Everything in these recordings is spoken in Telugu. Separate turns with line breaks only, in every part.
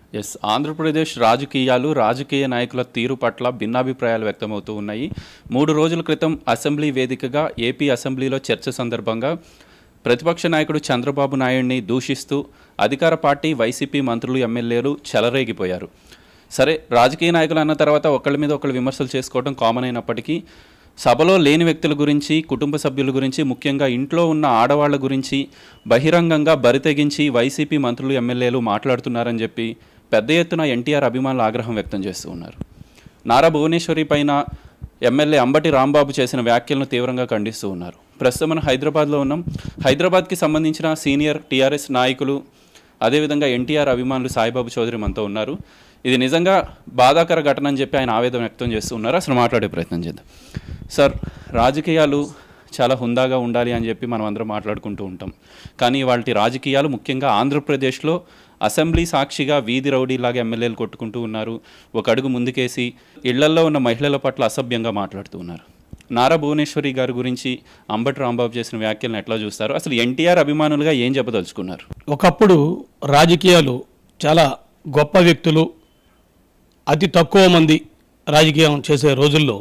ఎస్ ఆంధ్రప్రదేశ్ రాజకీయాలు రాజకీయ నాయకుల తీరు పట్ల భిన్నాభిప్రాయాలు వ్యక్తమవుతూ ఉన్నాయి మూడు రోజుల క్రితం అసెంబ్లీ వేదికగా ఏపీ అసెంబ్లీలో చర్చ సందర్భంగా ప్రతిపక్ష నాయకుడు చంద్రబాబు నాయుడిని దూషిస్తూ అధికార పార్టీ వైసీపీ మంత్రులు ఎమ్మెల్యేలు చెలరేగిపోయారు సరే రాజకీయ నాయకులు అన్న తర్వాత ఒకళ్ళ మీద ఒకళ్ళు విమర్శలు చేసుకోవడం కామన్ అయినప్పటికీ సభలో లేని వ్యక్తుల గురించి కుటుంబ సభ్యుల గురించి ముఖ్యంగా ఇంట్లో ఉన్న ఆడవాళ్ల గురించి బహిరంగంగా బరితెగించి వైసీపీ మంత్రులు ఎమ్మెల్యేలు మాట్లాడుతున్నారని చెప్పి పెద్ద ఎత్తున ఎన్టీఆర్ అభిమానులు ఆగ్రహం వ్యక్తం చేస్తూ ఉన్నారు నారా భువనేశ్వరి పైన ఎమ్మెల్యే అంబటి రాంబాబు చేసిన వ్యాఖ్యలను తీవ్రంగా ఖండిస్తూ ఉన్నారు ప్రస్తుతం మనం హైదరాబాద్లో ఉన్నాం హైదరాబాద్కి సంబంధించిన సీనియర్ టీఆర్ఎస్ నాయకులు అదేవిధంగా ఎన్టీఆర్ అభిమానులు సాయిబాబు చౌదరి మనతో ఉన్నారు ఇది నిజంగా బాధాకర ఘటన అని చెప్పి ఆయన ఆవేదన వ్యక్తం చేస్తూ ఉన్నారు అసలు మాట్లాడే ప్రయత్నం చేద్దాం సార్ రాజకీయాలు చాలా హుందాగా ఉండాలి అని చెప్పి మనం అందరం మాట్లాడుకుంటూ ఉంటాం కానీ వాటి రాజకీయాలు ముఖ్యంగా ఆంధ్రప్రదేశ్లో అసెంబ్లీ సాక్షిగా వీధి రౌడీలాగా ఎమ్మెల్యేలు కొట్టుకుంటూ ఉన్నారు ఒక అడుగు ముందుకేసి ఇళ్లల్లో ఉన్న మహిళల పట్ల అసభ్యంగా మాట్లాడుతూ ఉన్నారు నారా భువనేశ్వరి గారి గురించి అంబటి రాంబాబు చేసిన వ్యాఖ్యలను ఎట్లా చూస్తారు అసలు ఎన్టీఆర్ అభిమానులుగా ఏం చెప్పదలుచుకున్నారు
ఒకప్పుడు రాజకీయాలు చాలా గొప్ప వ్యక్తులు అతి తక్కువ మంది రాజకీయం చేసే రోజుల్లో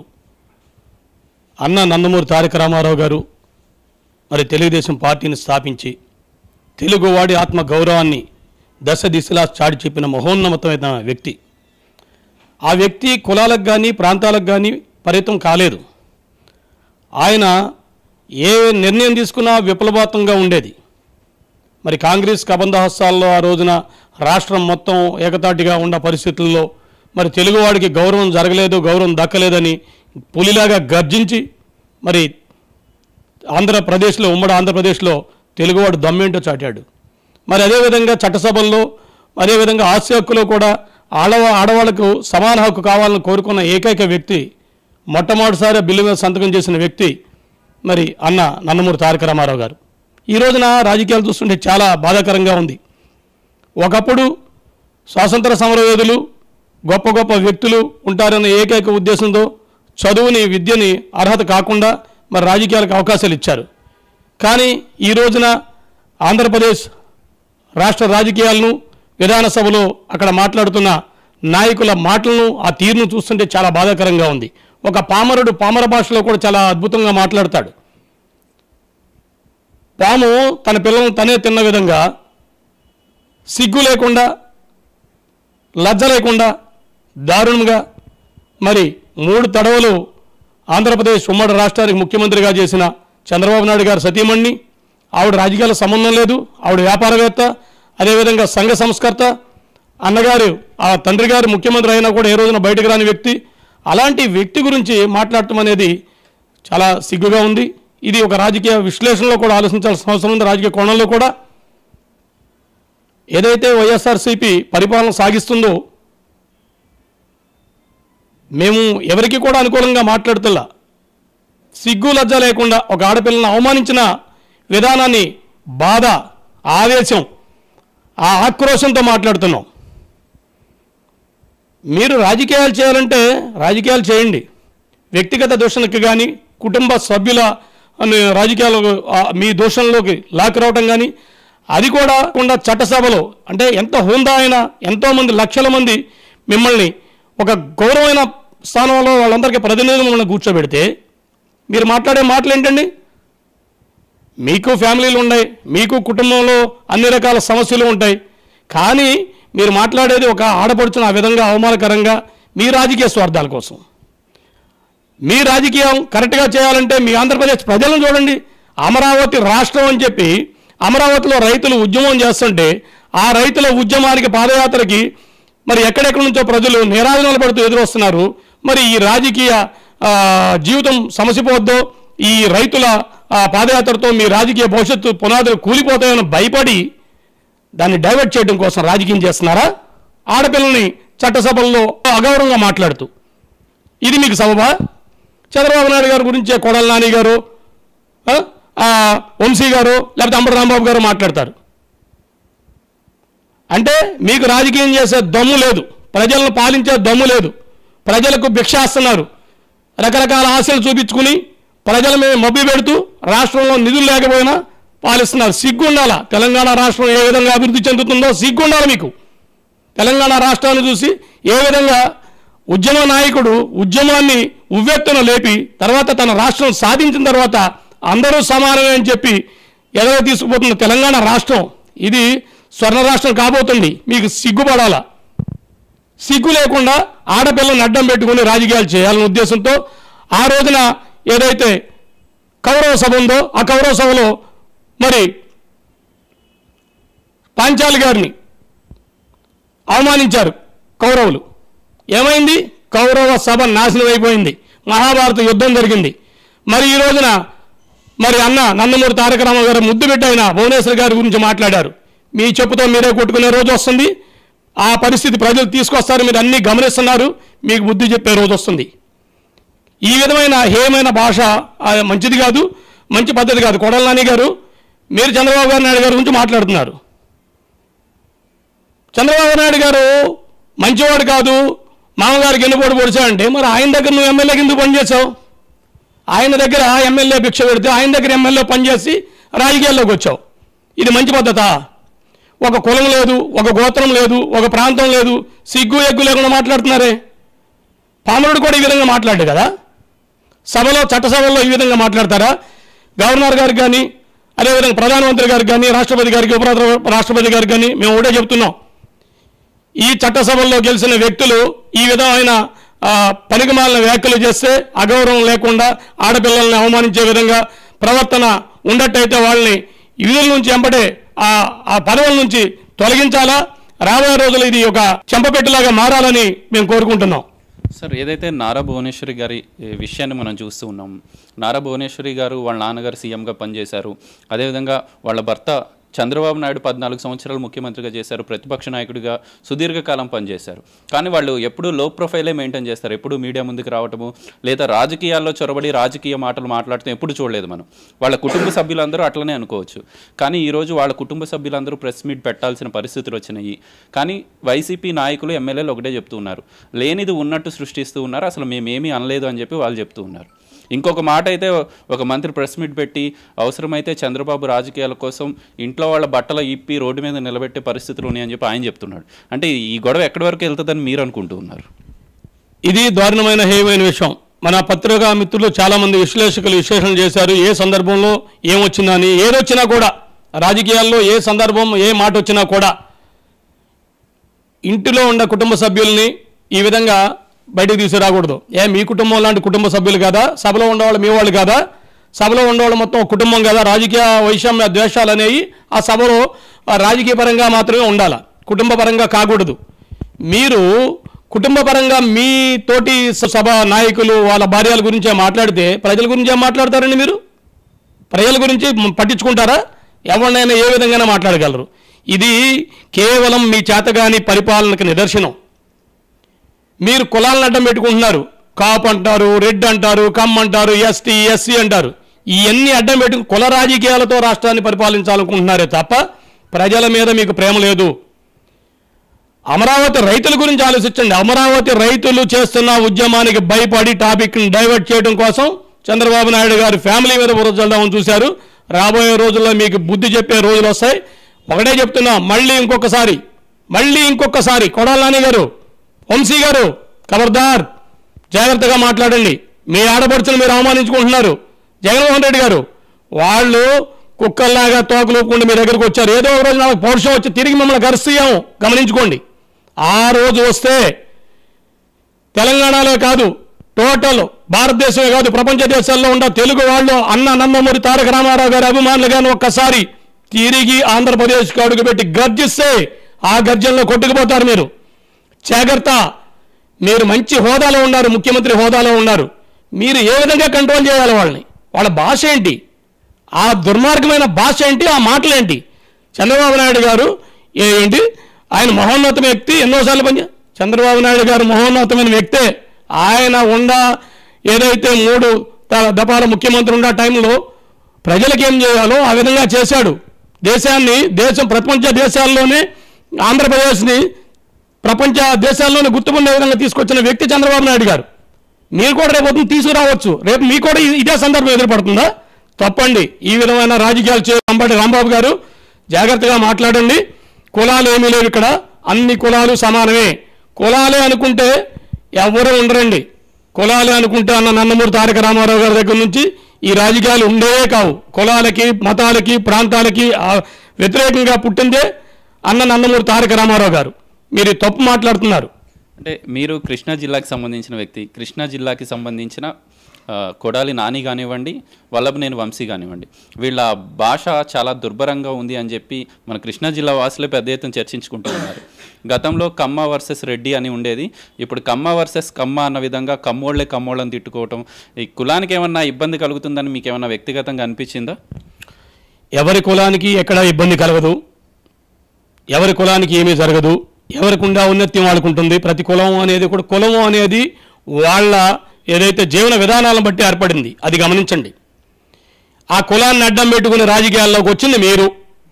అన్న నందమూరి తారక రామారావు గారు మరి తెలుగుదేశం పార్టీని స్థాపించి తెలుగువాడి ఆత్మ గౌరవాన్ని దశ దిశలా చాటి చెప్పిన మహోన్నతమైన వ్యక్తి ఆ వ్యక్తి కులాలకు కానీ ప్రాంతాలకు కానీ పరిమితం కాలేదు ఆయన ఏ నిర్ణయం తీసుకున్నా విప్లవాత్మకంగా ఉండేది మరి కాంగ్రెస్ కబంధహస్తాల్లో ఆ రోజున రాష్ట్రం మొత్తం ఏకతాటిగా ఉన్న పరిస్థితుల్లో మరి తెలుగువాడికి గౌరవం జరగలేదు గౌరవం దక్కలేదని పులిలాగా గర్జించి మరి ఆంధ్రప్రదేశ్లో ఉమ్మడి ఆంధ్రప్రదేశ్లో తెలుగువాడు దమ్మేంటో చాటాడు మరి అదేవిధంగా చట్టసభల్లో అదేవిధంగా ఆస్తి హక్కులో కూడా ఆడవ ఆడవాళ్లకు సమాన హక్కు కావాలని కోరుకున్న ఏకైక వ్యక్తి మొట్టమొదటిసారి బిల్లు మీద సంతకం చేసిన వ్యక్తి మరి అన్న నందమూరి తారక రామారావు గారు ఈ రోజున రాజకీయాలు చూస్తుంటే చాలా బాధాకరంగా ఉంది ఒకప్పుడు స్వాతంత్ర సమరయోధులు గొప్ప గొప్ప వ్యక్తులు ఉంటారన్న ఏకైక ఉద్దేశంతో చదువుని విద్యని అర్హత కాకుండా మరి రాజకీయాలకు అవకాశాలు ఇచ్చారు కానీ ఈ రోజున ఆంధ్రప్రదేశ్ రాష్ట్ర రాజకీయాలను విధానసభలో అక్కడ మాట్లాడుతున్న నాయకుల మాటలను ఆ తీరును చూస్తుంటే చాలా బాధాకరంగా ఉంది ఒక పామరుడు పామర భాషలో కూడా చాలా అద్భుతంగా మాట్లాడతాడు పాము తన పిల్లలను తనే తిన్న విధంగా సిగ్గు లేకుండా లజ్జ లేకుండా దారుణంగా మరి మూడు తడవలు ఆంధ్రప్రదేశ్ ఉమ్మడి రాష్ట్రానికి ముఖ్యమంత్రిగా చేసిన చంద్రబాబు నాయుడు గారు సతీమణ్ణి ఆవిడ రాజకీయాల సంబంధం లేదు ఆవిడ వ్యాపారవేత్త అదేవిధంగా సంఘ సంస్కర్త అన్నగారు ఆ తండ్రి గారు ముఖ్యమంత్రి అయినా కూడా ఏ రోజున బయటకు రాని వ్యక్తి అలాంటి వ్యక్తి గురించి మాట్లాడటం అనేది చాలా సిగ్గుగా ఉంది ఇది ఒక రాజకీయ విశ్లేషణలో కూడా ఆలోచించాల్సిన అవసరం ఉంది రాజకీయ కోణంలో కూడా ఏదైతే వైఎస్ఆర్సీపీ పరిపాలన సాగిస్తుందో మేము ఎవరికి కూడా అనుకూలంగా మాట్లాడుతున్నా సిగ్గు లజ్జ లేకుండా ఒక ఆడపిల్లను అవమానించిన విధానాన్ని బాధ ఆవేశం ఆ ఆక్రోశంతో మాట్లాడుతున్నాం మీరు రాజకీయాలు చేయాలంటే రాజకీయాలు చేయండి వ్యక్తిగత దూషణకి కానీ కుటుంబ సభ్యుల అనే రాజకీయాలు ఆ, మీ దూషణలోకి లాక్ రావటం కానీ అది కూడా కాకుండా చట్టసభలో అంటే ఎంత హోందా అయినా ఎంతోమంది లక్షల మంది మిమ్మల్ని ఒక గౌరవమైన స్థానంలో వాళ్ళందరికీ ప్రతినిధులు మిమ్మల్ని కూర్చోబెడితే మీరు మాట్లాడే మాటలు ఏంటండి మీకు ఫ్యామిలీలు ఉన్నాయి మీకు కుటుంబంలో అన్ని రకాల సమస్యలు ఉంటాయి కానీ మీరు మాట్లాడేది ఒక ఆడపడుచున్న ఆ విధంగా అవమానకరంగా మీ రాజకీయ స్వార్థాల కోసం మీ రాజకీయం కరెక్ట్గా చేయాలంటే మీ ఆంధ్రప్రదేశ్ ప్రజలను చూడండి అమరావతి రాష్ట్రం అని చెప్పి అమరావతిలో రైతులు ఉద్యమం చేస్తుంటే ఆ రైతుల ఉద్యమానికి పాదయాత్రకి మరి ఎక్కడెక్కడి నుంచో ప్రజలు నిరాజనాలు పడుతూ ఎదురొస్తున్నారు మరి ఈ రాజకీయ ఆ, జీవితం సమసిపోద్దో ఈ రైతుల ఆ, పాదయాత్రతో మీ రాజకీయ భవిష్యత్తు పునాదులు కూలిపోతాయని భయపడి దాన్ని డైవర్ట్ చేయడం కోసం రాజకీయం చేస్తున్నారా ఆడపిల్లల్ని చట్టసభల్లో అగౌరవంగా మాట్లాడుతూ ఇది మీకు సబబా చంద్రబాబు నాయుడు గారి గురించే కొడల నాని గారు ఆ, ఆ, వంశీ గారు లేకపోతే అంబటి రాంబాబు గారు మాట్లాడతారు అంటే మీకు రాజకీయం చేసే దమ్ము లేదు ప్రజలను పాలించే దమ్ము లేదు ప్రజలకు భిక్షాస్తున్నారు రకరకాల ఆశలు చూపించుకుని ప్రజల మీద మబ్బి పెడుతూ రాష్ట్రంలో నిధులు లేకపోయినా పాలిస్తున్నారు సిగ్గుండాల తెలంగాణ రాష్ట్రం ఏ విధంగా అభివృద్ధి చెందుతుందో సిగ్గుండాలి మీకు తెలంగాణ రాష్ట్రాన్ని చూసి ఏ విధంగా ఉద్యమ నాయకుడు ఉద్యమాన్ని ఉవ్వెత్తున లేపి తర్వాత తన రాష్ట్రం సాధించిన తర్వాత అందరూ సమానమే అని చెప్పి ఎదగ తీసుకుపోతున్న తెలంగాణ రాష్ట్రం ఇది స్వర్ణ రాష్ట్రం కాబోతుంది మీకు సిగ్గుపడాలా సిగ్గు లేకుండా ఆడపిల్లను అడ్డం పెట్టుకుని రాజకీయాలు చేయాలనే ఉద్దేశంతో ఆ రోజున ఏదైతే కౌరవ సభ ఉందో ఆ కౌరవ సభలో మరి పాంచాలి గారిని అవమానించారు కౌరవులు ఏమైంది కౌరవ సభ నాశనం అయిపోయింది మహాభారత యుద్ధం జరిగింది మరి ఈ రోజున మరి అన్న నందమూరి తారక రామారావు గారు ముద్దు బిడ్డ అయిన భువనేశ్వర్ గారి గురించి మాట్లాడారు మీ చెప్పుతో మీరే కొట్టుకునే రోజు వస్తుంది ఆ పరిస్థితి ప్రజలు తీసుకొస్తారు మీరు అన్ని గమనిస్తున్నారు మీకు బుద్ధి చెప్పే రోజు వస్తుంది ఈ విధమైన హేయమైన భాష ఆ, మంచిది కాదు మంచి పద్ధతి కాదు కొడాల నాని గారు మీరు చంద్రబాబు గారు నాయుడు గారి గురించి మాట్లాడుతున్నారు చంద్రబాబు నాయుడు గారు మంచివాడు కాదు మామగారికి ఎన్నుపోటు పొడిచాడంటే మరి ఆయన దగ్గర నువ్వు ఎమ్మెల్యేకి ఎందుకు పనిచేసావు ఆయన దగ్గర ఎమ్మెల్యే భిక్ష పెడితే ఆయన దగ్గర ఎమ్మెల్యే పనిచేసి రాజకీయాల్లోకి వచ్చావు ఇది మంచి పద్ధతా ఒక కులం లేదు ఒక గోత్రం లేదు ఒక ప్రాంతం లేదు సిగ్గు ఎగ్గు లేకుండా మాట్లాడుతున్నారే పామరుడు కూడా ఈ విధంగా మాట్లాడు కదా సభలో చట్టసభల్లో ఈ విధంగా మాట్లాడతారా గవర్నర్ గారికి కానీ అదేవిధంగా ప్రధానమంత్రి గారికి కానీ రాష్ట్రపతి గారికి ఉప రాష్ట్రపతి గారికి కానీ మేము ఒకటే చెప్తున్నాం ఈ చట్టసభల్లో గెలిచిన వ్యక్తులు ఈ విధమైన ఆ, పనికిమాలిన వ్యాఖ్యలు చేస్తే అగౌరవం లేకుండా ఆడపిల్లల్ని అవమానించే విధంగా ప్రవర్తన ఉండట్టయితే వాళ్ళని విధుల నుంచి ఎంబడే ఆ ఆ పదవుల నుంచి తొలగించాలా రాబోయే రోజులు ఇది ఒక చెంపపెట్టులాగా మారాలని మేము కోరుకుంటున్నాం
సార్ ఏదైతే నారా భువనేశ్వరి గారి ఏ, విషయాన్ని మనం చూస్తూ ఉన్నాం నారా భువనేశ్వరి గారు వాళ్ళ నాన్నగారు సీఎంగా పనిచేశారు అదేవిధంగా వాళ్ళ భర్త చంద్రబాబు నాయుడు పద్నాలుగు సంవత్సరాలు ముఖ్యమంత్రిగా చేశారు ప్రతిపక్ష నాయకుడిగా సుదీర్ఘకాలం పనిచేశారు కానీ వాళ్ళు ఎప్పుడూ లో ప్రొఫైలే మెయింటైన్ చేస్తారు ఎప్పుడు మీడియా ముందుకు రావటము లేదా రాజకీయాల్లో చొరబడి రాజకీయ మాటలు మాట్లాడటం ఎప్పుడు చూడలేదు మనం వాళ్ళ కుటుంబ సభ్యులందరూ అట్లనే అనుకోవచ్చు కానీ ఈరోజు వాళ్ళ కుటుంబ సభ్యులందరూ ప్రెస్ మీట్ పెట్టాల్సిన పరిస్థితులు వచ్చినాయి కానీ వైసీపీ నాయకులు ఎమ్మెల్యేలు ఒకటే చెప్తూ ఉన్నారు లేనిది ఉన్నట్టు సృష్టిస్తూ ఉన్నారు అసలు మేమేమీ అనలేదు అని చెప్పి వాళ్ళు చెప్తూ ఉన్నారు ఇంకొక మాట అయితే ఒక మంత్రి ప్రెస్ మీట్ పెట్టి అవసరమైతే చంద్రబాబు రాజకీయాల కోసం ఇంట్లో వాళ్ళ బట్టలు ఇప్పి రోడ్డు మీద నిలబెట్టే పరిస్థితులు ఉన్నాయని చెప్పి ఆయన చెప్తున్నాడు అంటే ఈ గొడవ ఎక్కడి వరకు వెళ్తుందని మీరు అనుకుంటూ ఉన్నారు
ఇది దారుణమైన హేయమైన విషయం మన పత్రికా మిత్రులు చాలా మంది విశ్లేషకులు విశ్లేషణ చేశారు ఏ సందర్భంలో ఏమొచ్చిందని ఏదొచ్చినా కూడా రాజకీయాల్లో ఏ సందర్భం ఏ మాట వచ్చినా కూడా ఇంటిలో ఉన్న కుటుంబ సభ్యుల్ని ఈ విధంగా బయటకు తీసుకురాకూడదు ఏ మీ కుటుంబం లాంటి కుటుంబ సభ్యులు కాదా సభలో ఉండేవాళ్ళు మీ వాళ్ళు కాదా సభలో ఉండేవాళ్ళు మొత్తం ఒక కుటుంబం కదా రాజకీయ వైషమ్య ద్వేషాలు అనేవి ఆ సభలో ఆ, రాజకీయ పరంగా మాత్రమే ఉండాలి కుటుంబ పరంగా కాకూడదు మీరు కుటుంబ పరంగా మీ తోటి స- సభ నాయకులు వాళ్ళ భార్యల గురించే మాట్లాడితే ప్రజల గురించి ఏం మాట్లాడతారండి మీరు ప్రజల గురించి మ- పట్టించుకుంటారా ఎవరినైనా ఏ విధంగా మాట్లాడగలరు ఇది కేవలం మీ చేతగాని పరిపాలనకు నిదర్శనం మీరు కులాలను అడ్డం పెట్టుకుంటున్నారు కాపు అంటారు రెడ్ అంటారు కమ్ అంటారు ఎస్టీ ఎస్సీ అంటారు ఇవన్నీ అడ్డం పెట్టు కుల రాజకీయాలతో రాష్ట్రాన్ని పరిపాలించాలనుకుంటున్నారే తప్ప ప్రజల మీద మీకు ప్రేమ లేదు అమరావతి రైతుల గురించి ఆలోచించండి అమరావతి రైతులు చేస్తున్న ఉద్యమానికి భయపడి టాపిక్ని డైవర్ట్ చేయడం కోసం చంద్రబాబు నాయుడు గారి ఫ్యామిలీ మీద బురద చల్లడం చూశారు రాబోయే రోజుల్లో మీకు బుద్ధి చెప్పే రోజులు వస్తాయి ఒకటే చెప్తున్నా మళ్ళీ ఇంకొకసారి మళ్ళీ ఇంకొకసారి కొడాల నాని గారు వంశీ గారు ఖబర్దార్ జాగ్రత్తగా మాట్లాడండి మీ ఆడపడుచును మీరు అవమానించుకుంటున్నారు జగన్మోహన్ రెడ్డి గారు వాళ్ళు కుక్కల్లాగా తోకలూపుకుంటూ మీ దగ్గరకు వచ్చారు ఏదో ఒక రోజు నాకు పౌరుషం వచ్చి తిరిగి మిమ్మల్ని కరుస్తాము గమనించుకోండి ఆ రోజు వస్తే తెలంగాణలో కాదు టోటల్ భారతదేశమే కాదు ప్రపంచ దేశాల్లో ఉన్న తెలుగు వాళ్ళు అన్న నందమూరి తారక రామారావు గారి అభిమానులుగాను ఒక్కసారి తిరిగి ఆంధ్రప్రదేశ్కి అడుగుపెట్టి గర్జిస్తే ఆ గర్జనలో కొట్టుకుపోతారు మీరు జాగ్రత్త మీరు మంచి హోదాలో ఉన్నారు ముఖ్యమంత్రి హోదాలో ఉన్నారు మీరు ఏ విధంగా కంట్రోల్ చేయాలి వాళ్ళని వాళ్ళ భాష ఏంటి ఆ దుర్మార్గమైన భాష ఏంటి ఆ మాటలేంటి చంద్రబాబు నాయుడు గారు ఏ- ఏంటి ఆయన మహోన్నతమైన వ్యక్తి ఎన్నోసార్లు పని చంద్రబాబు నాయుడు గారు మహోన్నతమైన వ్యక్తే ఆయన ఉండ ఏదైతే మూడు త- దఫాల ముఖ్యమంత్రి ఉన్న టైంలో ప్రజలకు ఏం చేయాలో ఆ విధంగా చేశాడు దేశాన్ని దేశం ప్రపంచ దేశాల్లోనే ఆంధ్రప్రదేశ్ని ప్రపంచ దేశాల్లోనే గుర్తుపడే విధంగా తీసుకొచ్చిన వ్యక్తి చంద్రబాబు నాయుడు గారు మీరు కూడా రేపు పొద్దున్న తీసుకురావచ్చు రేపు మీకు కూడా ఇ- ఇదే సందర్భం ఎదురుపడుతుందా తప్పండి ఈ విధమైన రాజకీయాలు చే అంబటి రాంబాబు గారు జాగ్రత్తగా మాట్లాడండి కులాలు ఏమీ లేవు ఇక్కడ అన్ని కులాలు సమానమే కులాలే అనుకుంటే ఎవరు ఉండరండి కులాలే అనుకుంటే అన్న నందమూరి తారక రామారావు గారి దగ్గర నుంచి ఈ రాజకీయాలు ఉండేవే కావు కులాలకి మతాలకి ప్రాంతాలకి ఆ, వ్యతిరేకంగా పుట్టిందే అన్న నందమూరి తారక రామారావు గారు మీరు తప్పు మాట్లాడుతున్నారు
అంటే మీరు కృష్ణా జిల్లాకి సంబంధించిన వ్యక్తి కృష్ణా జిల్లాకి సంబంధించిన ఆ, కొడాలి నాని కానివ్వండి వల్లభనేని వంశీ కానివ్వండి వీళ్ళ భాష చాలా దుర్భరంగా ఉంది అని చెప్పి మన కృష్ణా జిల్లా వాసులే పెద్ద ఎత్తున చర్చించుకుంటూ ఉన్నారు గతంలో కమ్మ వర్సెస్ రెడ్డి అని ఉండేది ఇప్పుడు కమ్మ వర్సెస్ కమ్మ అన్న విధంగా కమ్మోళ్లే కమ్మోళ్ళని తిట్టుకోవటం ఈ కులానికి ఏమన్నా ఇబ్బంది కలుగుతుందని మీకు ఏమన్నా వ్యక్తిగతంగా అనిపించిందా
ఎవరి కులానికి ఎక్కడా ఇబ్బంది కలగదు ఎవరి కులానికి ఏమీ జరగదు ఎవరికి ఉండే ఔన్నత్యం వాళ్ళకు ఉంటుంది ప్రతి కులం అనేది కూడా కులము అనేది వాళ్ళ ఏదైతే జీవన విధానాలను బట్టి ఏర్పడింది అది గమనించండి ఆ కులాన్ని అడ్డం పెట్టుకుని రాజకీయాల్లోకి వచ్చింది మీరు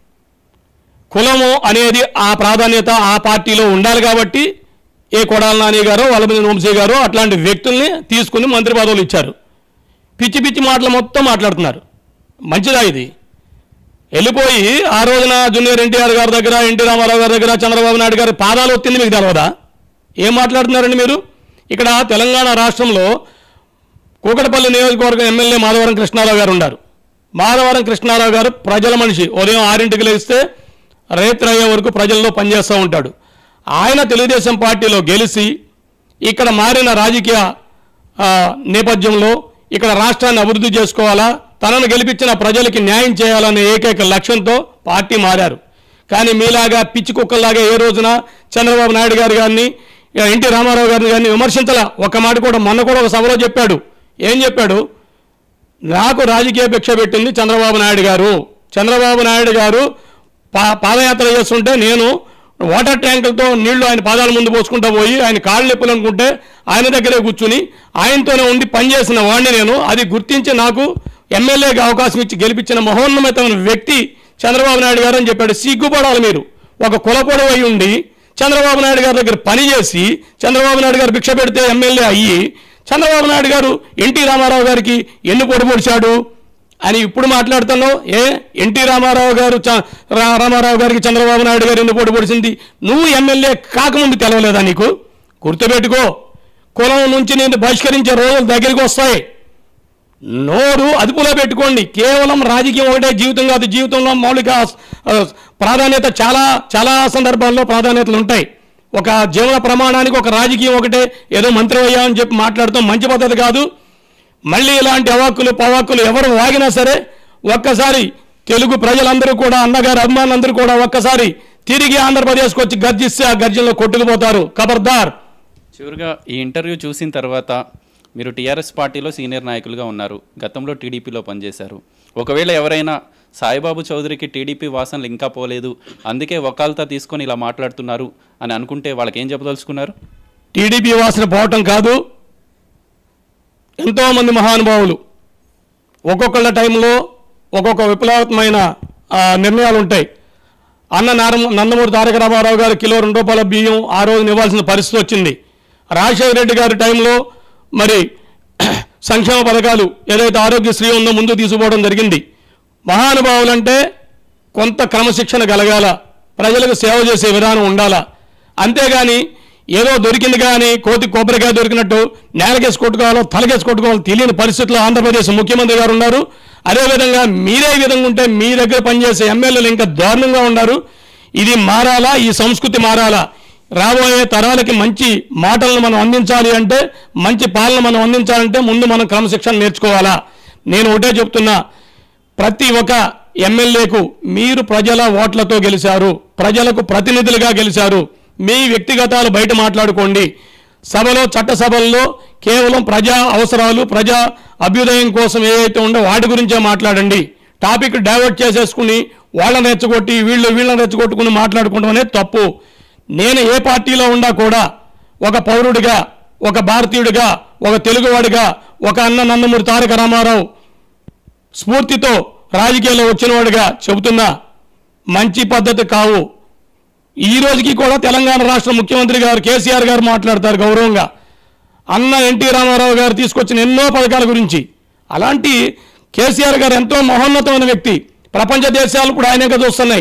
కులము అనేది ఆ ప్రాధాన్యత ఆ పార్టీలో ఉండాలి కాబట్టి ఏ కొడాల నాని గారు వల్లభనేని వంశీ గారు అట్లాంటి వ్యక్తుల్ని తీసుకుని మంత్రి పదవులు ఇచ్చారు పిచ్చి పిచ్చి మాటలు మొత్తం మాట్లాడుతున్నారు మంచిదా ఇది వెళ్ళిపోయి ఆ రోజున జూనియర్ ఎన్టీఆర్ గారి దగ్గర ఎన్టీ రామారావు గారి దగ్గర చంద్రబాబు నాయుడు గారి పాదాలు ఒత్తింది మీకు తెలవదా ఏం మాట్లాడుతున్నారండి మీరు ఇక్కడ తెలంగాణ రాష్ట్రంలో కూకటపల్లి నియోజకవర్గం ఎమ్మెల్యే మాధవరం కృష్ణారావు గారు ఉన్నారు మాధవరం కృష్ణారావు గారు ప్రజల మనిషి ఉదయం ఆరింటికి లేస్తే రేత్రి అయ్యే వరకు ప్రజల్లో పనిచేస్తూ ఉంటాడు ఆయన తెలుగుదేశం పార్టీలో గెలిచి ఇక్కడ మారిన రాజకీయ ఆ, నేపథ్యంలో ఇక్కడ రాష్ట్రాన్ని అభివృద్ధి చేసుకోవాలా తనను గెలిపించిన ప్రజలకి న్యాయం చేయాలనే ఏకైక లక్ష్యంతో పార్టీ మారారు కానీ మీలాగా పిచ్చి కుక్కల్లాగా ఏ రోజున చంద్రబాబు నాయుడు గారు గారిని ఎన్టీ రామారావు గారిని గారిని విమర్శించాల ఒక మాట కూడా మొన్న కూడా ఒక సభలో చెప్పాడు ఏం చెప్పాడు నాకు రాజకీయ భిక్ష పెట్టింది చంద్రబాబు నాయుడు గారు చంద్రబాబు నాయుడు గారు పా పాదయాత్ర చేస్తుంటే నేను వాటర్ ట్యాంకులతో నీళ్లు ఆయన పాదాల ముందు పోసుకుంటూ పోయి ఆయన కాళ్ళు నొప్పులు అనుకుంటే ఆయన దగ్గరే కూర్చుని ఆయనతోనే ఉండి పనిచేసిన వాడిని నేను అది గుర్తించి నాకు ఎమ్మెల్యేగా అవకాశం ఇచ్చి గెలిపించిన మహోన్నతమైన వ్యక్తి చంద్రబాబు నాయుడు గారు అని చెప్పాడు సిగ్గుపడాలి మీరు ఒక కులపొడ అయి ఉండి చంద్రబాబు నాయుడు గారి దగ్గర పనిచేసి చంద్రబాబు నాయుడు గారు భిక్ష పెడితే ఎమ్మెల్యే అయ్యి చంద్రబాబు నాయుడు గారు ఎన్టీ రామారావు గారికి ఎన్ను పొడి పొడిచాడు అని ఇప్పుడు మాట్లాడుతున్నావు ఏ ఎన్టీ రామారావు గారు చ- రా- రామారావు గారికి చంద్రబాబు నాయుడు గారు ఎన్ను పోటీ పొడిచింది నువ్వు ఎమ్మెల్యే కాకముందు తెలవలేదా నీకు గుర్తుపెట్టుకో కులం నుంచి నేను బహిష్కరించే రోజులు దగ్గరికి వస్తాయి నోరు అదుపులో పెట్టుకోండి కేవలం రాజకీయం ఒకటే జీవితం కాదు జీవితంలో మౌలిక ఆ, ప్రాధాన్యత చాలా చాలా సందర్భాల్లో ప్రాధాన్యతలు ఉంటాయి ఒక జీవన ప్రమాణానికి ఒక రాజకీయం ఒకటే ఏదో మంత్రి అయ్యా అని చెప్పి మాట్లాడటం మంచి పద్ధతి కాదు మళ్ళీ ఇలాంటి అవాక్కులు పవాక్కులు ఎవరు వాగినా సరే ఒక్కసారి తెలుగు ప్రజలందరూ కూడా అన్నగారు అభిమానులందరూ కూడా ఒక్కసారి తిరిగి ఆంధ్రప్రదేశ్కి వచ్చి గర్జిస్తే ఆ గర్జనలో కొట్టుకుపోతారు ఖబర్దార్
చివరిగా ఈ ఇంటర్వ్యూ చూసిన తర్వాత మీరు టీఆర్ఎస్ పార్టీలో సీనియర్ నాయకులుగా ఉన్నారు గతంలో టీడీపీలో పనిచేశారు ఒకవేళ ఎవరైనా సాయిబాబు చౌదరికి టీడీపీ వాసనలు ఇంకా పోలేదు అందుకే వకాల్తా తీసుకొని ఇలా మాట్లాడుతున్నారు అని అనుకుంటే వాళ్ళకి ఏం చెప్పదలుచుకున్నారు
టీడీపీ వాసన పోవటం కాదు ఎంతోమంది మహానుభావులు ఒక్కొక్కళ్ళ టైంలో ఒక్కొక్క విప్లవాత్మకమైన ఆ, నిర్ణయాలు ఉంటాయి అన్న నారమ నందమూరి తారక రామారావు గారు కిలో రెండు రూపాయల బియ్యం ఆ రోజున ఇవ్వాల్సిన పరిస్థితి వచ్చింది రాజశేఖర రెడ్డి గారి టైంలో మరి సంక్షేమ పథకాలు ఏదైతే ఆరోగ్యశ్రీ ఉందో ముందు తీసుకుపోవడం జరిగింది మహానుభావులంటే కొంత క్రమశిక్షణ కలగాల ప్రజలకు సేవ చేసే విధానం ఉండాలా అంతేగాని ఏదో దొరికింది కానీ కోతి కొబ్బరికాయ దొరికినట్టు నేలకేసి కొట్టుకోవాలో తలకేసి కొట్టుకోవాలో తెలియని పరిస్థితుల్లో ఆంధ్రప్రదేశ్ ముఖ్యమంత్రి గారు ఉన్నారు అదేవిధంగా మీరే ఈ విధంగా ఉంటే మీ దగ్గర పనిచేసే ఎమ్మెల్యేలు ఇంకా దారుణంగా ఉన్నారు ఇది మారాలా ఈ సంస్కృతి మారాలా రాబోయే తరాలకి మంచి మాటలను మనం అందించాలి అంటే మంచి పాలన మనం అందించాలంటే ముందు మనం క్రమశిక్షణ నేర్చుకోవాలా నేను ఒకటే చెప్తున్నా ప్రతి ఒక్క ఎమ్మెల్యేకు మీరు ప్రజల ఓట్లతో గెలిచారు ప్రజలకు ప్రతినిధులుగా గెలిచారు మీ వ్యక్తిగతాలు బయట మాట్లాడుకోండి సభలో చట్టసభల్లో కేవలం ప్రజా అవసరాలు ప్రజా అభ్యుదయం కోసం ఏవైతే ఉందో వాటి గురించే మాట్లాడండి టాపిక్ డైవర్ట్ చేసేసుకుని వాళ్ళని రెచ్చగొట్టి వీళ్ళు వీళ్ళని రెచ్చగొట్టుకుని మాట్లాడుకోవడం అనేది తప్పు నేను ఏ పార్టీలో ఉండా కూడా ఒక పౌరుడిగా ఒక భారతీయుడిగా ఒక తెలుగువాడిగా ఒక అన్న నందమూరి తారక రామారావు స్ఫూర్తితో రాజకీయాల్లో వచ్చినవాడుగా చెబుతున్నా మంచి పద్ధతి కావు ఈ రోజుకి కూడా తెలంగాణ రాష్ట్ర ముఖ్యమంత్రి గారు కేసీఆర్ గారు మాట్లాడతారు గౌరవంగా అన్న ఎన్టీ రామారావు గారు తీసుకొచ్చిన ఎన్నో పథకాల గురించి అలాంటి కేసీఆర్ గారు ఎంతో మహోన్నతమైన వ్యక్తి ప్రపంచ దేశాలు కూడా ఆయనగా చూస్తున్నాయి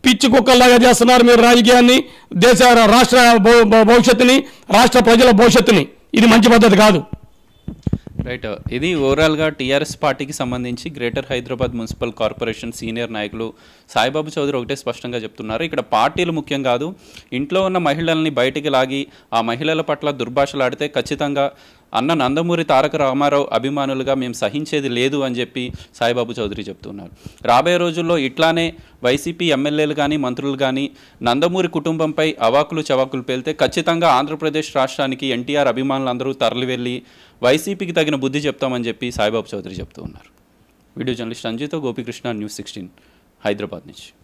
పిచ్చి కుక్కల్లాగా చేస్తున్నారు మీరు రాజకీయాన్ని దేశ రాష్ట్ర భవ- భవ- భవిష్యత్తుని రాష్ట్ర ప్రజల భవిష్యత్తుని ఇది మంచి పద్ధతి కాదు
రైట్ ఇది ఓవరాల్గా టీఆర్ఎస్ పార్టీకి సంబంధించి greater Hyderabad municipal corporation senior నాయకులు సాయిబాబు చౌదరి ఒకటే స్పష్టంగా చెప్తున్నారు ఇక్కడ పార్టీలు ముఖ్యం కాదు ఇంట్లో ఉన్న మహిళల్ని బయటికి లాగి ఆ మహిళల పట్ల దుర్భాషలాడితే ఖచ్చితంగా అన్న నందమూరి తారక రామారావు అభిమానులుగా మేము సహించేది లేదు అని చెప్పి సాయిబాబు చౌదరి చెప్తున్నారు రాబోయే రోజుల్లో ఇట్లానే వైసీపీ ఎమ్మెల్యేలు కానీ మంత్రులు కానీ నందమూరి కుటుంబంపై అవాకులు చవాకులు పేలితే ఖచ్చితంగా ఆంధ్రప్రదేశ్ రాష్ట్రానికి ఎన్టీఆర్ అభిమానులందరూ తరలి వెళ్ళి వైసీపీకి తగిన బుద్ధి చెప్తామని చెప్పి సాయిబాబు చౌదరి చెప్తూ ఉన్నారు వీడియో జర్నలిస్ట్ అంజితో గోపికృష్ణ న్యూస్ సిక్స్టీన్ హైదరాబాద్ నుంచి